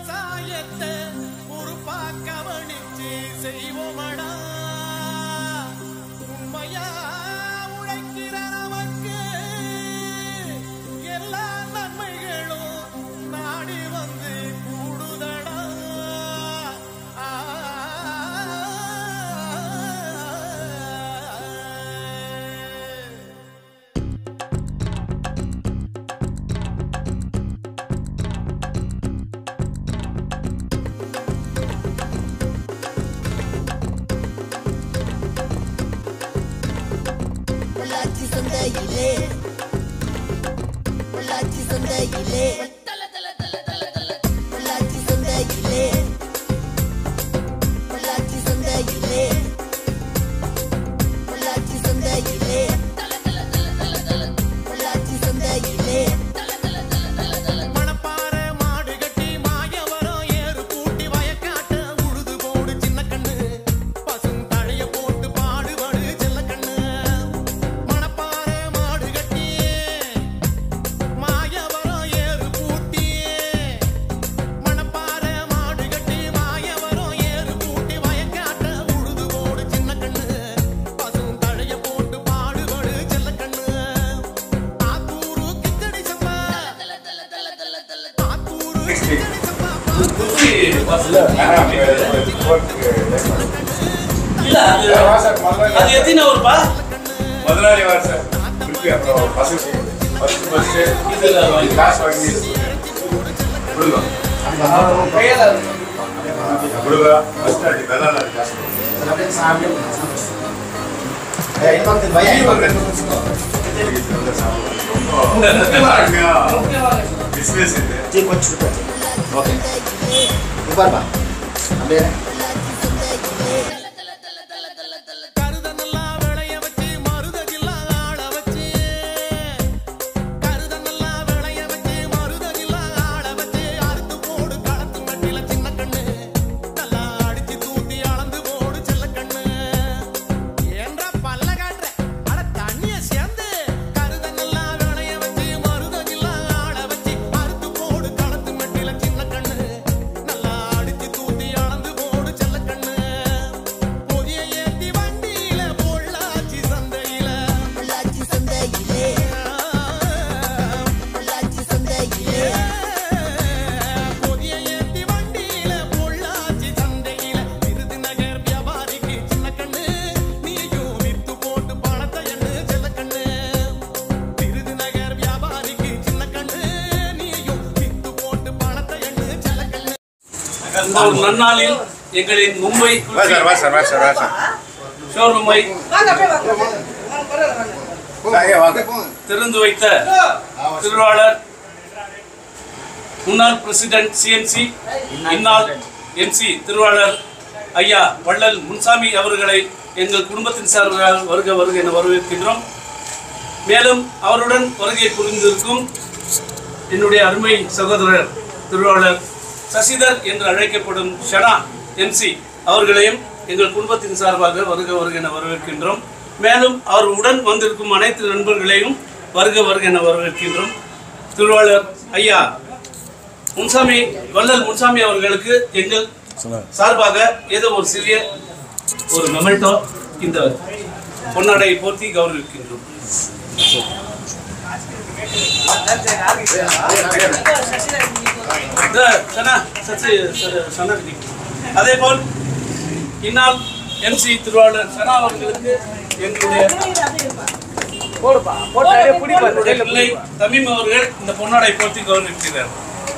விவசாயத்தை பொறுப்பா கவனிச்சு செய்வோமடா உண்மையா உழைக்கிற நமக்கு எல்லா நன்மைகளும் நாடி வந்து கூடுதடா ஆ பொள்ளாச்சி சந்தையிலே பொள்ளாச்சி சந்தையிலே பொள்ளாச்சி சந்தையிலே பொள்ளாச்சி சந்தையிலே பொள்ளாச்சி சந்தையிலே பொள்ளாச்சி சந்தையிலே மணப்பாறை மாடு கட்டி மாயவரம் ஏறு பூட்டி வயக்காட்ட உழுது போடு சின்ன கண்ணு பசும் தழைய போட்டு பாடுபடு செல்ல கண்ணு மணப்பாறை மாடு கட்டி மாயவரம் ஏறு பூட்டி மணப்பாறை மாடு கட்டி மாயவரம் ஏறு பூட்டி வயக்காட்ட உழுது போடு சின்ன கண்ணு பசும் தழைய போட்டு பாடுபடு செல்ல கண்ணு ஆத்தூரு கிச்சடி சம்பா ஆத்தூரு கிச்சடி சம்பா இல்ல அது அது எத்தனை ஒருப்பா முதலாளி வார் சார் திருப்பி அப்புறம் பசு ஃபர்ஸ்ட் ஃபர்ஸ்ட் இதுல வாங்கி. காசு வாங்கி கொடுங்க கொடுங்க ஃபர்ஸ்ட் அடி வெள்ளால காசு பிஸ்னஸ் இது கருதனல்லா விளைய வச்சு மருதகில்லா ஆள வச்சு கருதனல்லா விளைய வச்சு மருதகில்லா ஆள வச்சு அறுத்து போடு களத்து மட்டில சின்ன கண்ணு நல்லா அடிச்சு தூத்தி அளந்து போடு செல்ல கண்ணு ஏன்றா பல்ல காட்டுற அட தண்ணிய சேர்ந்து கருதனல்லா விளைய வச்சு மருதகில்லா ஆள வச்சு அறுத்து போடு களத்து மட்டில சின்ன கண்ணு நல்லா அடிச்சு தூத்தி அளந்து போடு செல்ல கண்ணு பொதிய ஏத்தி வண்டியில பொள்ளாச்சி சந்தையில பொள்ளாச்சி சந்தையிலே பொள்ளாச்சி சந்தையிலே பொதிய ஏத்தி வண்டியில பொள்ளாச்சி சந்தையில விருதுநகர் வியாபாரிக்கு சின்ன கண்ணு நீயும் வித்து போட்டு பணத்தை எண்ணு செல்ல கண்ணு விருதுநகர் வியாபாரிக்கு சின்ன கண்ணு நீயும் வித்து போட்டு பணத்தை எண்ணு செல்ல கண்ணு இந்த ஒரு நன்னாளில் எங்களின் மும்பை வா சார் வா சார் வா சார் வா சார் ஷோரூமை ஐயா வாங்க திறந்து வைத்த திருவாளர் முன்னாள் பிரசிடென்ட் சிஎம்சி இந்நாள் எம்சி திருவாளர் ஐயா வள்ளல் முன்சாமி அவர்களை எங்கள் குடும்பத்தின் சார்பாக வருக வருக என வரவேற்கின்றோம் மேலும் அவருடன் வருகை புரிந்திருக்கும் என்னுடைய அருமை சகோதரர் திருவாளர் சசிதர் என்று அழைக்கப்படும் ஷனா எம்சி அவர்களையும் எங்கள் குடும்பத்தின் சார்பாக வருக வருக என வரவேற்கின்றோம் மேலும் அவர் உடன் வந்திருக்கும் அனைத்து நண்பர்களையும் வருக வருக என வரவேற்கின்றோம் திருவாளர் ஐயா முன்சாமி வள்ளல் முன்சாமி அவர்களுக்கு எங்கள் சார்பாக ஏதோ ஒரு சிறிய ஒரு மெமெண்டோ இந்த பொன்னாடையை போர்த்தி கௌரவிக்கின்றோம் இந்த சனா சச்சி ச- சனா ரெட்டி. அதேபோல் இந்நாள் எம்சி திருவாளர் சனா அவர்களுக்கு எங்களுடைய அவருடைய பிள்ளை தமீம் அவர்கள் இந்த பொன்னாடை போர்த்தி கௌரவிக்கிறார்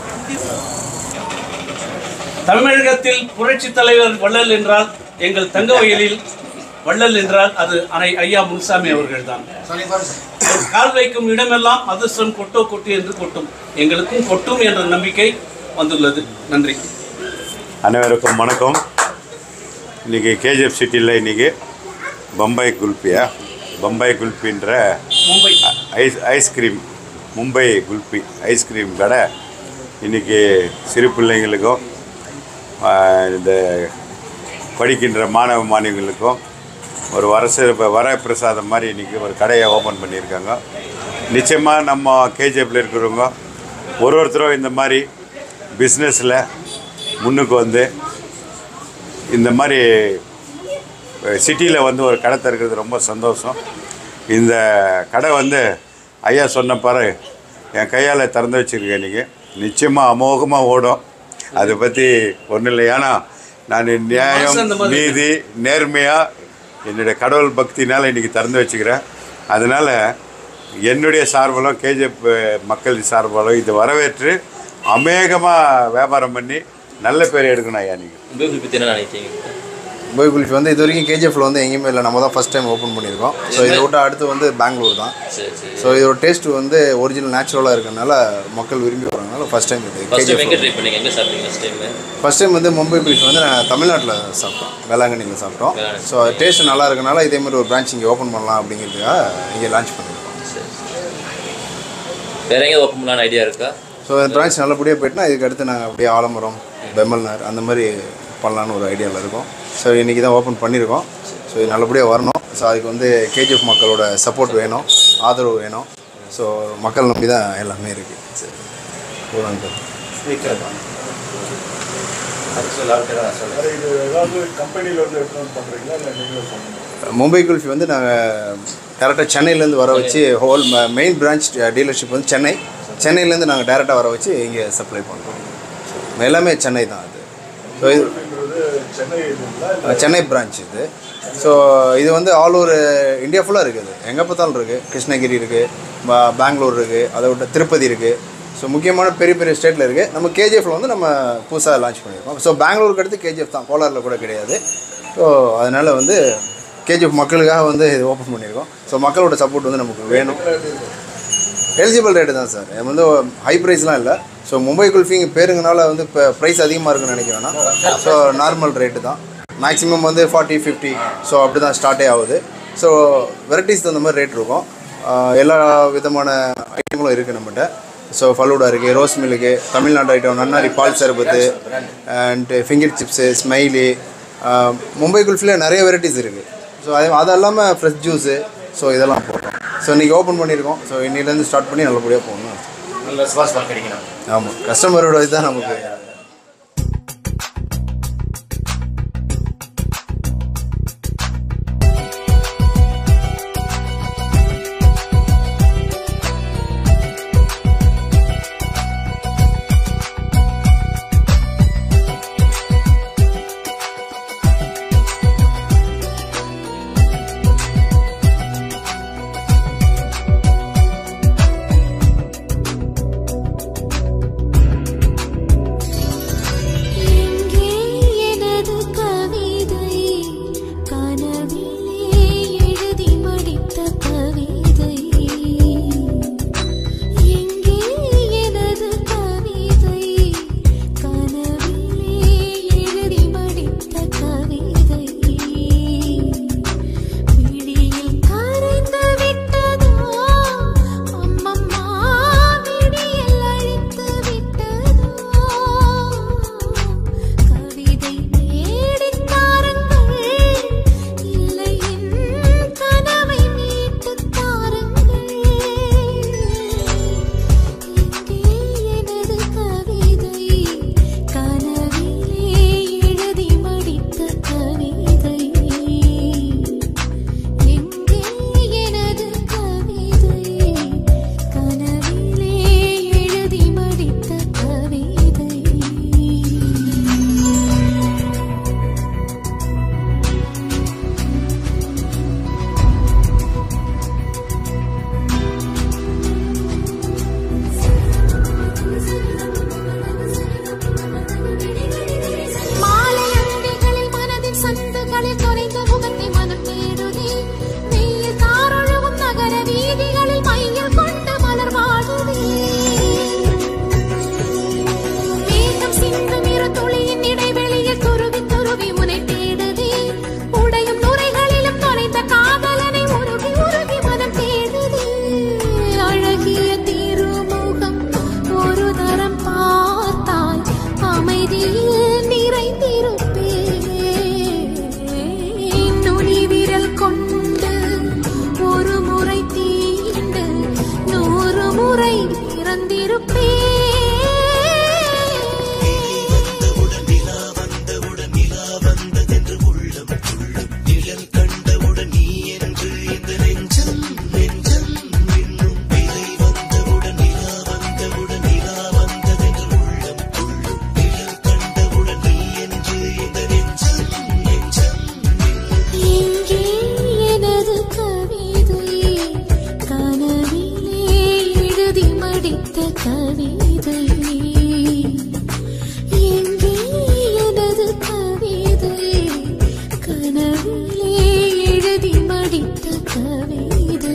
தமிழகத்தில் புரட்சி தலைவர் வள்ளல் என்றால் எங்கள் தங்க வயலில் வள்ளல் என்றால் அது அனை ஐயா முன்சாமி அவர்கள்தான் அவர் கால் வைக்கும் இடமெல்லாம் அதிர்ஷ்டம் கொட்டோ கொட்டு என்று கொட்டும் எங்களுக்கும் கொட்டும் என்ற நம்பிக்கை வந்துள்ளது நன்றி அனைவருக்கும் வணக்கம் இன்றைக்கி கேஜிஎஃப் சிட்டியில் இன்றைக்கி பம்பாய் குல்பியா பம்பாய் குல்பின்ற Mumbai ice ice cream Mumbai kulfi ice cream கடை இன்றைக்கி சிறு பிள்ளைங்களுக்கும் ஆஹ், இந்த படிக்கின்ற மாணவ மாணவிகளுக்கும் ஒரு வரச வரப்பிரசாதம் மாதிரி இன்றைக்கி ஒரு கடையை ஓப்பன் பண்ணியிருக்காங்க நிச்சயமாக நம்ம கேஜிஎஃப்பில் இருக்கிறவங்க ஒரு ஒருத்தரும் இந்த மாதிரி பிஸ்னஸில் முன்னுக்கு வந்து இந்த மாதிரி சிட்டியில் வந்து ஒரு கடை திறக்கிறது ரொம்ப சந்தோஷம் இந்த கடை வந்து ஐயா சொன்ன பாரு என் கையால் திறந்து வச்சுருக்கேன் இன்றைக்கி நிச்சயமாக அமோகமாக ஓடும் அதை பற்றி ஒன்றும் இல்லை ஏன்னா நான் நியாயம் மனசு அந்த மாதிரி நீதி நேர்மையாக என்னுடைய கடவுள் பக்தினால் இன்றைக்கி திறந்து வச்சுக்கிறேன் அதனால் என்னுடைய சார்பிலும் கேஜிஎஃப் மக்கள் சார்பிலும் இது வரவேற்று அமேகமாக வியாபாரம் பண்ணி நல்ல பேர் எடுக்கணும் ஐயா நீங்கள் உபயோகிப்பு பற்றி என்ன நினைக்கிறீங்க போய் குல்ஃபி வந்து இது வரைக்கும் கேஜிஎஃப்ல வந்து எங்கேயுமே இல்லை நம்ம தான் ஃபஸ்ட் டைம் ஓப்பன் பண்ணியிருக்கோம் ஸோ இதை விட்டு அடுத்து வந்து பெங்களூர் தான் சரி சரி ஸோ இதோட டேஸ்ட் வந்து ஒரிஜினல் நேச்சுரலாக இருக்கறனால மக்கள் விரும்பி வரனால ஃபஸ்ட் டைம் இது ஃபர்ஸ்ட் டைம் எங்கே கேஜிஎஃப் ட்ரை பண்ணீங்க எங்கே சாப்பிட்டீங்க ஃபஸ்ட் டைம் ஃபஸ்ட் டைம் வந்து மும்பை பீஃப் வந்து நான் தமிழ்நாட்டில் சாப்பிட்டோம் வேளாங்கண்ணியில் சாப்பிட்டோம் வேளாங்கண்ணி. ஸோ டேஸ்ட் நல்லா இருக்கனால இதே மாதிரி ஒரு பிரான்ச் இங்கே ஓப்பன் பண்ணலாம் அப்படிங்கிறதுக்காக இங்கே லான்ச் பண்ணியிருக்கோம் சரி வேற எங்கே ஓப்பன் பண்ணலான்னு ஐடியா இருக்கா ஸோ இந்த பிரான்ச் நல்லபடியாக போயிட்டுனா இதுக்கு அடுத்து நாங்கள் அப்படியே ஆலமரம் பெம்மல்னார் அந்த மாதிரி பண்ணலான்னு ஒரு ஐடியாவில் இருக்கோம் ஸோ இன்றைக்கி தான் ஓப்பன் பண்ணியிருக்கோம் ஸோ இது நல்லபடியாக வரணும் ஸோ அதுக்கு வந்து கேஜிஎஃப் மக்களோட சப்போர்ட் வேணும் ஆதரவு வேணும் ஸோ மக்கள் நம்பி தான் எல்லாமே இருக்குது சரி மும்பை குல்ஃபி வந்து நாங்கள் டேரெக்டாக சென்னையிலேருந்து வர வச்சு ஹோல் மெயின் பிரான்ச் டீலர்ஷிப் வந்து சென்னை சென்னையிலேருந்து நாங்கள் டேரெக்டாக வர வச்சு இங்கே சப்ளை பண்ணுறோம் எல்லாமே சென்னை தான் அது ஸோ இது அஹ் சென்னை பிரான்ச் இது ஸோ இது வந்து ஆல் ஓவர் இந்தியா ஃபுல்லாக இருக்குது எங்கே பார்த்தாலும் இருக்குது கிருஷ்ணகிரி இருக்குது பெங்களூர் இருக்குது அதை விட்டு திருப்பதி இருக்குது ஸோ முக்கியமான பெரிய பெரிய ஸ்டேட்டில் இருக்குது நம்ம கேஜிஎஃப்ல வந்து நம்ம புதுசாக லான்ச் பண்ணியிருக்கோம் ஸோ பெங்களூருக்கு அடுத்து கேஜிஎஃப் தான் கோலாரில் கூட கிடையாது ஸோ அதனால் வந்து கேஜிஎஃப் மக்களுக்காக வந்து இது ஓப்பன் பண்ணியிருக்கோம் ஸோ மக்களோட சப்போர்ட் வந்து நமக்கு வேணும் எலிஜிபிள் ரேட்டு தான் சார் இது வந்து ஹை ப்ரைஸ்லாம் இல்லை ஸோ மும்பை குல்ஃபிங் பேருங்கனால வந்து இப்போ ப்ரைஸ் அதிகமாக இருக்குன்னு நினைக்கிறேன்னா ஸோ நார்மல் ரேட்டு தான் மேக்ஸிமம் வந்து ஃபார்ட்டி ஃபிஃப்டி ஸோ அப்படி தான் ஸ்டார்ட்டே ஆகுது ஸோ வெரைட்டிஸ் தகுந்த மாதிரி ரேட் இருக்கும் ஆஹ் எல்லா விதமான ஐட்டங்களும் இருக்குது நம்மகிட்ட ஸோ ஃபலூடா இருக்குது ரோஸ் மில்க்கு தமிழ்நாடு ஐட்டம் நன்னாரி பால் சர்பத்து and finger chips smiley Mumbai குல்ஃபில நிறைய வெரைட்டிஸ் இருக்குது ஸோ அது அது இல்லாமல் ஃப்ரெஷ் ஜூஸு ஸோ இதெல்லாம் போடுறோம் ஸோ இன்றைக்கி ஓப்பன் பண்ணியிருக்கோம் ஸோ இன்னிலேருந்து ஸ்டார்ட் பண்ணி நல்லபடியாக போகணும் நல்ல சுவாசம் கிடைக்கணும் ஆமாம் கஸ்டமரோட இதுதான் நமக்கு கவிதை எங்கே எனது கவிதை கனவிலே எழுதி மடித்த கவிதை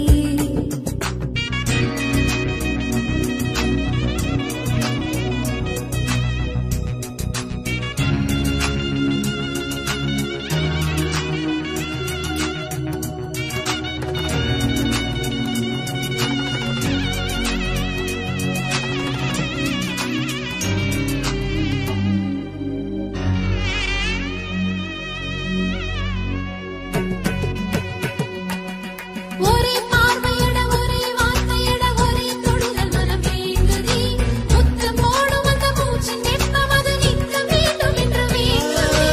ஒரே பார்வையிட ஒரே வார்த்தையிட ஒரே தொடுதல் மனம் வேங்குதே முத்தம் போடும் அந்த மூச்சின் வெப்பம் அது நிற்க வேண்டும் என்று வேங்குதே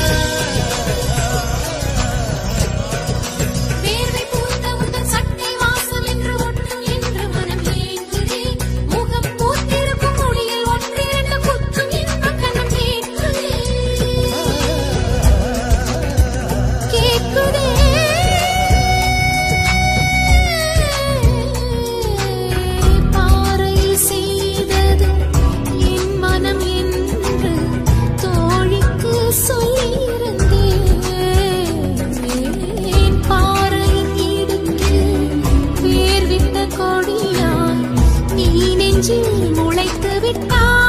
வேர்வை பூத்த உந்தன் சட்டை வாசம் என்று ஒட்டும் என்று மனம் ஏங்குதே முகம் பூத்திருக்கும் முடியில் ஒன்றிரண்டு குத்தும் இன்ப கணம் கேட்குதே கேட்குதே பாறை செய்தது என் மனம் என்று தோழிக்கு சொல்லியிருந்தேன் பாறை இடுக்கு வேர்விட்ட கொடியாய் நீ நெஞ்சில் முளைத்து விட்டாய்